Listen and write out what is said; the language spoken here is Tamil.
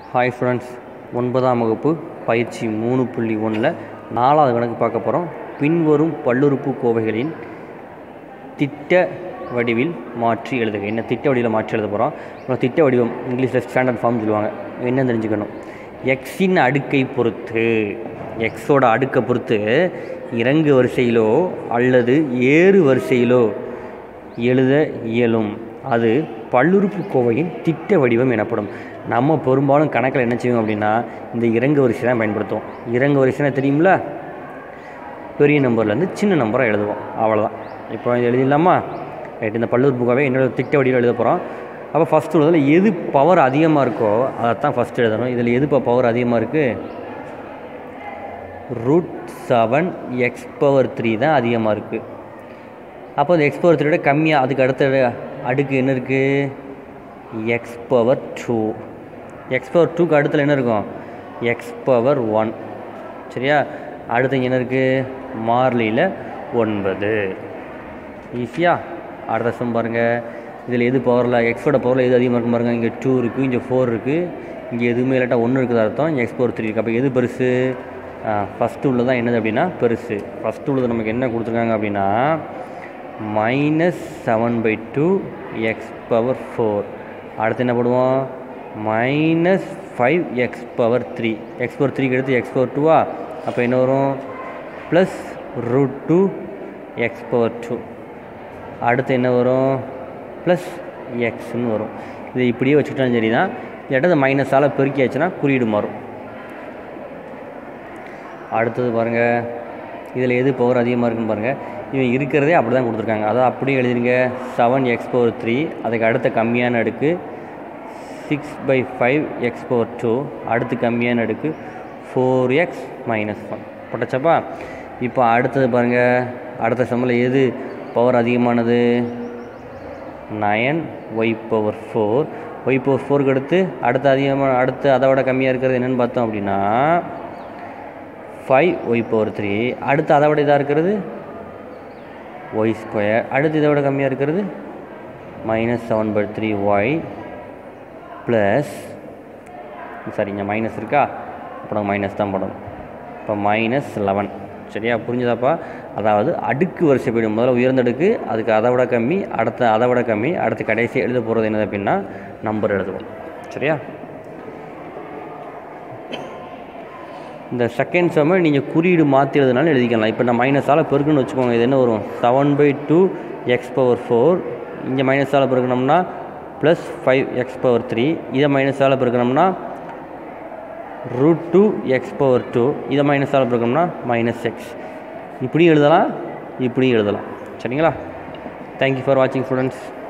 ஹாய் ஃப்ரெண்ட்ஸ் ஒன்பதாம் வகுப்பு பயிற்சி மூணு புள்ளி ஒன்றில் நாலாவது கணக்கு பார்க்க போகிறோம் பின்வரும் பல்லுறுப்பு கோவைகளின் திட்ட வடிவில் மாற்றி எழுதுக என்ன திட்ட வடிவில் மாற்றி எழுத போகிறோம் அப்புறம் திட்ட வடிவம் இங்கிலீஷில் ஸ்டாண்டர்ட் ஃபார்ம் சொல்லுவாங்க என்ன தெரிஞ்சுக்கணும் எக்ஸின் அடுக்கை பொறுத்து எக்ஸோட அடுக்கை பொறுத்து இறங்கு வரிசையிலோ அல்லது ஏறு வரிசையிலோ எழுத இயலும் அது பல்லுறுப்பு கோவையின் திட்ட வடிவம் எனப்படும் நம்ம பெரும்பாலும் கணக்கில் என்ன செய்வோம் அப்படின்னா இந்த இறங்கு வரிசை தான் பயன்படுத்துவோம் இறங்கு வரிசைனா தெரியுமில்ல பெரிய நம்பர்லேருந்து சின்ன நம்பராக எழுதுவோம் அவ்வளோதான் இப்போ இது எழுதிடலாமா ரைட் இந்த பல்லுறுப்பு கோவை என்னோட திட்ட வடிவில் எழுத போகிறோம் அப்போ ஃபஸ்ட்டு உள்ளதில் எது பவர் அதிகமாக இருக்கோ அதை தான் ஃபஸ்ட்டு எழுதணும் இதில் எது இப்போ பவர் அதிகமாக இருக்குது root seven x power three தான் அதிகமாக இருக்குது அப்போ இந்த எக்ஸ் பவர் த்ரீயோட கம்மியாக அதுக்கு அடுத்த அடுக்கு என்ன இருக்குது x power two x power டூக்கு அடுத்தில் என்ன இருக்கும் எக்ஸ் பவர் ஒன் சரியா அடுத்து இங்கே என்ன இருக்குது மார்லியில் ஒன்பது ஈஸியாக அடுத்த சம் பாருங்கள் இதில் எது பவரில் எக்ஸோட பவரில் எது அதிகமாக இருக்கும் பாருங்கள் இங்கே டூ இருக்குது இங்கே ஃபோர் இருக்குது இங்கே எதுவுமே இல்லாட்டா ஒன்று இருக்குது அர்த்தம் எக்ஸ் பவர் த்ரீ இருக்குது அப்போ எது பெருசு ஃபஸ்ட்டு உள்ளது தான் என்னது அப்படின்னா பெருசு ஃபஸ்ட்டு உள்ளது நமக்கு என்ன கொடுத்துருக்காங்க அப்படின்னா minus seven by two x power four அடுத்து என்ன போடுவோம் minus five x power three x power த்ரீக்கு எடுத்து எக்ஸ் பவர் டூவா அப்போ என்ன வரும் plus root two x power two அடுத்து என்ன வரும் ப்ளஸ் எக்ஸ்ன்னு வரும் இது இப்படியே வச்சுக்கிட்டாலும் சரி தான் இல்லாட்டது மைனஸால் பெருக்கியாச்சுன்னா குறியீடு மாறும் அடுத்தது பாருங்கள் இதில் எது பவர் அதிகமாக இருக்குன்னு பாருங்கள் இவன் இருக்கிறதே அப்படி தான் கொடுத்துருக்காங்க அதாவது அப்படியே எழுதிருங்க செவன் எக்ஸ் பவர் த்ரீ அதுக்கு அடுத்த கம்மியான அடுக்கு six by five x power two அடுத்து கம்மியான அடுக்கு ஃபோர் எக்ஸ் மைனஸ் ஒன் போட்டச்சப்பா இப்போ அடுத்தது பாருங்கள் அடுத்த சம்மில் எது பவர் அதிகமானது nine y power four y power ஃபோருக்கு அடுத்து அடுத்து அதிகமாக அடுத்து அதை விட கம்மியாக இருக்கிறது என்னென்னு பார்த்தோம் அப்படின்னா ஃபைவ் ஒய் பவர் த்ரீ அடுத்து அதை விட இதாக இருக்கிறது ஒய் ஸ்கொயர் அடுத்து இதை விட கம்மியாக இருக்கிறது minus seven by three y plus sorry இங்கே மைனஸ் இருக்கா அப்புறம் மைனஸ் தான் போடணும் இப்போ மைனஸ் லெவன் சரியா புரிஞ்சுதாப்பா அதாவது அடுக்கு வரிசை போயிடும் முதல்ல உயர்ந்த அடுக்கு அதுக்கு அதை விட கம்மி அடுத்த அதை விட கம்மி அடுத்து கடைசி எழுத போகிறது என்னது அப்படின்னா நம்பர் எழுதுவோம் சரியா இந்த செகண்ட் செம்ம நீங்கள் குறியீடு மாற்றி எழுதுனாலும் எழுதிக்கலாம் இப்போ நான் மைனஸால் பெருக்குன்னு வச்சுக்கோங்க இது என்ன வரும் seven by two x power four இங்கே மைனஸால் பெருக்கணும்னா plus five x power three இதை மைனஸால் பெருக்கணும்னா root two x power two இதை மைனஸால் பெருக்கணும்னா மைனஸ் எக்ஸ் இப்படியும் எழுதலாம் இப்படியும் எழுதலாம் சரிங்களா தேங்க்யூ ஃபார் வாட்சிங் ஸ்டூடெண்ட்ஸ்